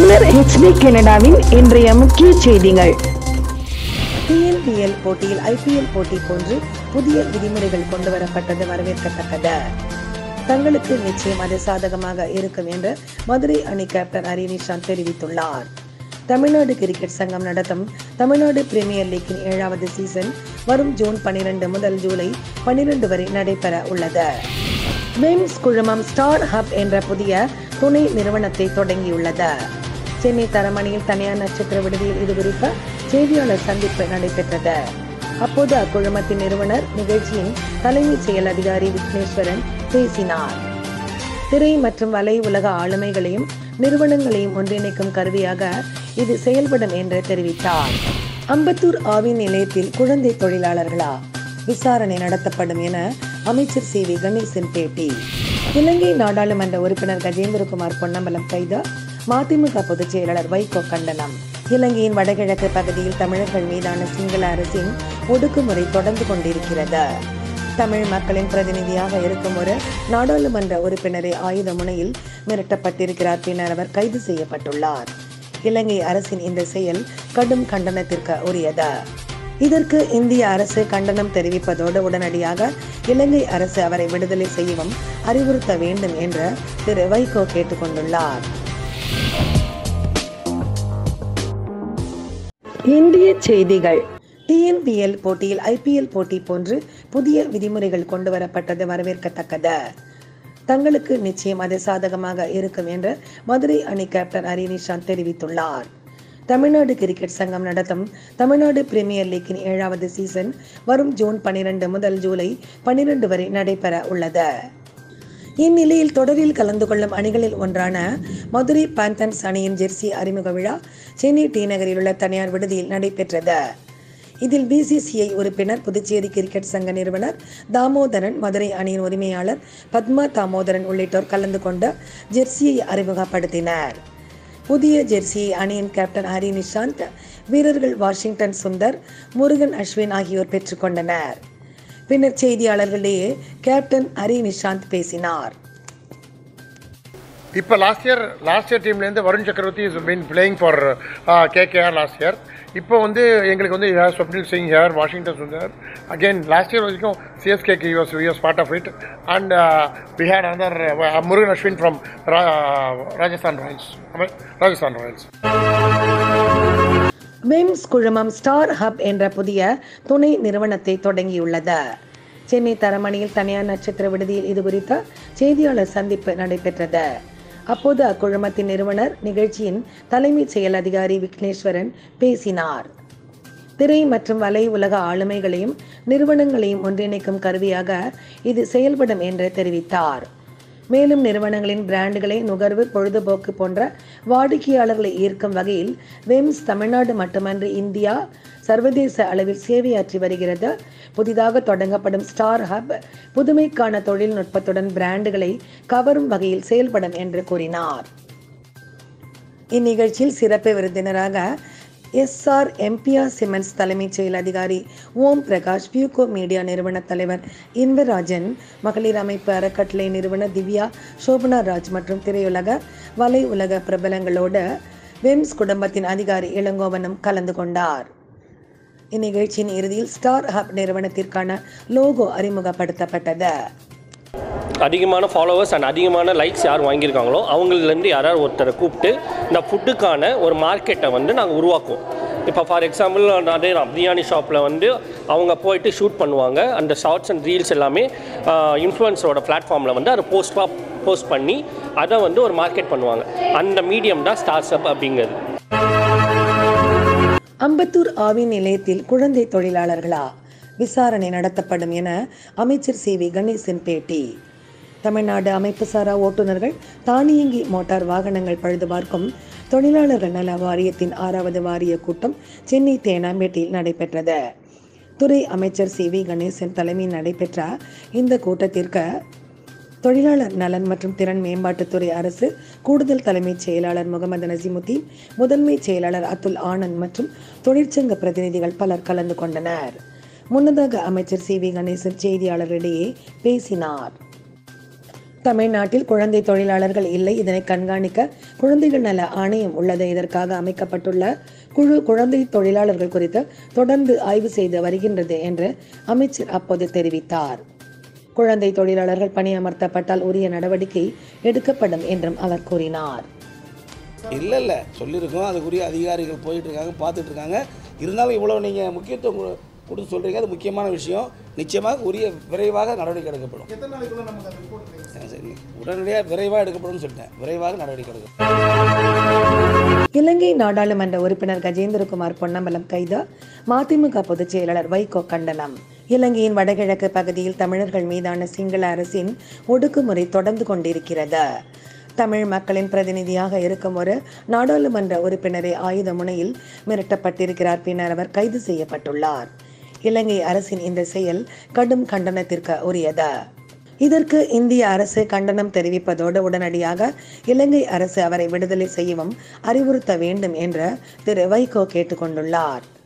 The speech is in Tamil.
பின்னர் ஹெச்டி கனடாவின் இன்றைய முக்கிய செய்திகள் டிஎன்பிஎல் போட்டியில் ஐபிஎல் போட்டி போன்று புதிய விதிமுறைகள் கொண்டு வரப்பட்டது வரவேற்கத்தக்கது தங்களுக்கு நிச்சயம் அது சாதகமாக இருக்கும் என்று மதுரை அணி கேப்டன் ஹரி நிஷாந்த் தெரிவித்துள்ளார் தமிழ்நாடு கிரிக்கெட் சங்கம் நடத்தும் தமிழ்நாடு பிரீமியர் லீக்கின் ஏழாவது சீசன் வரும் ஜூன் பனிரெண்டு முதல் ஜூலை பனிரெண்டு வரை நடைபெற உள்ளது மெம்ஸ் குழுமம் ஸ்டார் ஹப் என்ற புதிய துணை நிறுவனத்தை தொடங்கியுள்ளது சென்னை தரமணியில் தனியார் நட்சத்திர விடுதியில் இது குறித்த செய்தியாளர் சந்திப்பு நடைபெற்றது அப்போது அக்குழுமத்தின் நிறுவனர் நிகழ்ச்சியின் தலைமைச் செயல் அதிகாரி விக்னேஸ்வரன் பேசினார் திரை மற்றும் வலை உலக ஆளுமைகளையும் நிறுவனங்களையும் ஒன்றிணைக்கும் கருவியாக இது செயல்படும் என்று தெரிவித்தார் அம்பத்தூர் ஆவின் நிலையத்தில் குழந்தை தொழிலாளர்களா விசாரணை நடத்தப்படும் என அமைச்சர் சி வி கணேசன் பேட்டி இலங்கை நாடாளுமன்ற உறுப்பினர் கஜேந்திரகுமார் பொன்னம்பலம் கைது மதிமுக பொதுச் செயலாளர் வைகோ கண்டனம் இலங்கையின் வடகிழக்கு பகுதியில் தமிழர்கள் மீதான சிங்கள அரசின் ஒடுக்குமுறை தொடர்ந்து கொண்டிருக்கிறது தமிழ் மக்களின் பிரதிநிதியாக இருக்கும் ஒரு நாடாளுமன்ற உறுப்பினரை ஆயுத முனையில் மிரட்டப்பட்டிருக்கிறார் பின்னர் அவர் கைது செய்யப்பட்டுள்ளார் இலங்கை அரசின் இந்த செயல் கடும் கண்டனத்திற்கு உரியது இதற்கு இந்திய அரசு கண்டனம் தெரிவிப்பதோடு உடனடியாக இலங்கை அரசு அவரை விடுதலை செய்யவும் அறிவுறுத்த வேண்டும் என்று திரு வைகோ கேட்டுக்கொண்டுள்ளார் இந்திய செய்திகள் டிஎன்பிஎல் போட்டியில் ஐபிஎல் போட்டி போன்று புதிய விதிமுறைகள் கொண்டு வரப்பட்டது வரவேற்கத்தக்கது தங்களுக்கு நிச்சயம் அது சாதகமாக இருக்கும் என்று மதுரை அணி கேப்டன் ஹரி நிஷாந்த் தெரிவித்துள்ளார் தமிழ்நாடு கிரிக்கெட் சங்கம் நடத்தும் தமிழ்நாடு பிரீமியர் லீக்கின் ஏழாவது சீசன் வரும் ஜூன் பனிரெண்டு முதல் ஜூலை பனிரெண்டு வரை நடைபெற உள்ளது இந்நிலையில் தொடரில் கலந்து கொள்ளும் அணிகளில் ஒன்றான மதுரை பாந்தன்ஸ் அணியின் ஜெர்சி அறிமுக விழா சென்னை டி நகரில் உள்ள தனியார் விடுதியில் நடைபெற்றது இதில் பிசிசிஐ உறுப்பினர் புதுச்சேரி கிரிக்கெட் சங்க நிறுவனர் தாமோதரன் மதுரை அணியின் உரிமையாளர் பத்மா தாமோதரன் உள்ளிட்டோர் கலந்து கொண்டு ஜெர்சியை அறிமுகப்படுத்தினர் புதிய ஜெர்சியை அணியின் கேப்டன் ஹரி நிஷாந்த் வீரர்கள் வாஷிங்டன் சுந்தர் முருகன் அஸ்வின் ஆகியோர் பெற்றுக்கொண்டனர் பின்னர் செய்தியாளர்களிடையே கேப்டன் ஹரி நிஷாந்த் பேசினார் இப்போ லாஸ்ட் இயர் லாஸ்ட் இயர் டீம்லேருந்து Varun Chakravarthy is been playing for KKR last year இப்போ வந்து எங்களுக்கு வந்து here Swapnil Singh here Washington Sundar again last year வரைக்கும் சிஎஸ்கேக்கு us us part of it and we had other Murugan Ashwin from Rajasthan Royals Rajasthan Royals மெம்ஸ் குழுமம் ஸ்டார் ஹப் என்ற புதிய துணை நிறுவனத்தை தொடங்கியுள்ளது சென்னை தரமணியில் தனியார் நட்சத்திர விடுதியில் இது குறித்த செய்தியாளர் சந்திப்பு நடைபெற்றது அப்போது அக்குழுமத்தின் நிறுவனர் நிகழ்ச்சியின் தலைமைச் செயல் அதிகாரி விக்னேஸ்வரன் பேசினார் திரை மற்றும் வலை உலக ஆளுமைகளையும் நிறுவனங்களையும் ஒன்றிணைக்கும் கருவியாக இது செயல்படும் என்று தெரிவித்தார் மேலும் நிறுவனங்களின் பிராண்டுகளை நுகர்வு பொழுதுபோக்கு போன்ற வாடிக்கையாளர்களை ஈர்க்கும் வகையில் வெம்ஸ் தமிழ்நாடு மட்டுமன்றி இந்தியா சர்வதேச அளவில் சேவையாற்றி வருகிறது புதிதாக தொடங்கப்படும் ஸ்டார் ஹப் புதுமைக்கான தொழில்நுட்பத்துடன் பிராண்டுகளை கவரும் வகையில் செயல்படும் என்று கூறினார் இந்நிகழ்ச்சியில் சிறப்பு விருந்தினராக எஸ்ஆர் எம்பிஆர் சிமெண்ட்ஸ் தலைமைச் செயல் அதிகாரி ஓம் பிரகாஷ் பியூகோ மீடியா நிறுவன தலைவர் இன்பராஜன் மகளிர் அமைப்பு அறக்கட்டளை நிறுவனர் திவ்யா சோபனா ராஜ் மற்றும் திரையுலக வலை உலக பிரபலங்களோடு வெம்ஸ் குடும்பத்தின் அதிகாரி இளங்கோவனும் கலந்து கொண்டார் இந்நிகழ்ச்சியின் இறுதியில் ஸ்டார் ஹப் நிறுவனத்திற்கான லோகோ அறிமுகப்படுத்தப்பட்டது அதிகமான ஃபாலோவர்ஸ் அண்ட் அதிகமான லைக்ஸ் யார் வாங்கியிருக்காங்களோ அவங்களிலேருந்து யாராவது ஒருத்தரை கூப்பிட்டு இந்த ஃபுட்டுக்கான ஒரு மார்க்கெட்டை வந்து நாங்கள் உருவாக்குவோம் இப்போ ஃபார் எக்ஸாம்பிள் அதே தான் பிரியாணி ஷாப்பில் வந்து அவங்க போயிட்டு ஷூட் பண்ணுவாங்க அந்த ஷார்ட்ஸ் அண்ட் ரீல்ஸ் எல்லாமே இன்ஃப்ளூயன்ஸரோட பிளாட்ஃபார்மில் வந்து அதை போஸ்ட்டாக போஸ்ட் பண்ணி அதை வந்து ஒரு மார்க்கெட் பண்ணுவாங்க அந்த மீடியம் தான் ஸ்டார்ஸ் அப் அப்படிங்கிறது அம்பத்தூர் ஆவின் நிலையத்தில் குழந்தை தொழிலாளர்களா விசாரணை நடத்தப்படும் என அமைச்சர் சி வி கணேசன் பேட்டி தமிழ்நாடு அமைப்புசாரா ஓட்டுநர்கள் தானியங்கி மோட்டார் வாகனங்கள் பழுது பார்க்கும் தொழிலாளர்கள் நல வாரியத்தின் ஆறாவது வாரிய கூட்டம் சென்னை தேனாம்பேட்டையில் நடைபெற்றது துறை அமைச்சர் சி வி கணேசன் தலைமையில் நடைபெற்ற இந்த கூட்டத்திற்கு தொழிலாளர் நலன் மற்றும் திறன் மேம்பாட்டுத்துறை அரசு கூடுதல் தலைமைச் செயலாளர் முகமது நசிமுத்தீன் முதன்மை செயலாளர் அத்துல் ஆனந்த் மற்றும் தொழிற்சங்க பிரதிநிதிகள் பலர் கலந்து கொண்டனர் முன்னதாக அமைச்சர் சி வி கணேசன் செய்தியாளர்களிடையே பேசினார் தமிழ்நாட்டில் குழந்தை தொழிலாளர்கள் இல்லை இதனை கண்காணிக்க குழந்தைகள் நல ஆணையம் உள்ளது இதற்காக அமைக்கப்பட்டுள்ள குழு குழந்தை தொழிலாளர்கள் குறித்து தொடர்ந்து ஆய்வு செய்து வருகின்றது என்று அமைச்சர் அப்போது தெரிவித்தார் குழந்தை தொழிலாளர்கள் பணியமர்த்தப்பட்டால் உரிய நடவடிக்கை எடுக்கப்படும் என்றும் அவர் கூறினார் இல்லை இல்லை சொல்லியிருக்கோம் அதுக்குரிய அதிகாரிகள் போயிட்டு இருக்காங்க பார்த்துட்டு இருக்காங்க இருந்தாலும் இவ்வளோ நீங்கள் முக்கியத்துவம் கொடு- கொடுத்து சொல்கிறீங்க அது முக்கியமான விஷயம் நிச்சயமாக உரிய விரைவாக நடவடிக்கை எடுக்கப்படும் சரி, சரி உடனடியாக விரைவாக எடுக்கப்படும்னு சொல்லிட்டேன் விரைவாக நடவடிக்கை எடுக்கப்படும் இலங்கை நாடாளுமன்ற உறுப்பினர் கஜேந்திரகுமார் பொன்னம்பலம் கைது மதிமுக பொதுச் செயலாளர் வைகோ கண்டனம் இலங்கையின் வடகிழக்கு பகுதியில் தமிழர்கள் மீதான சிங்கள அரசின் ஒடுக்குமுறை தொடர்ந்து கொண்டிருக்கிறது தமிழ் மக்களின் பிரதிநிதியாக இருக்கும் ஒரு நாடாளுமன்ற உறுப்பினரை ஆயுத முனையில் மிரட்டப்பட்டிருக்கிறார் பின்னர் அவர் கைது செய்யப்பட்டுள்ளார் இலங்கை அரசின் இந்த செயல் கடும் கண்டனத்திற்கு உரியது இதற்கு இந்திய அரசு கண்டனம் தெரிவிப்பதோடு உடனடியாக இலங்கை அரசு அவரை விடுதலை செய்யவும் அறிவுறுத்த வேண்டும் என்று திரு வைகோ கேட்டுக்கொண்டுள்ளார்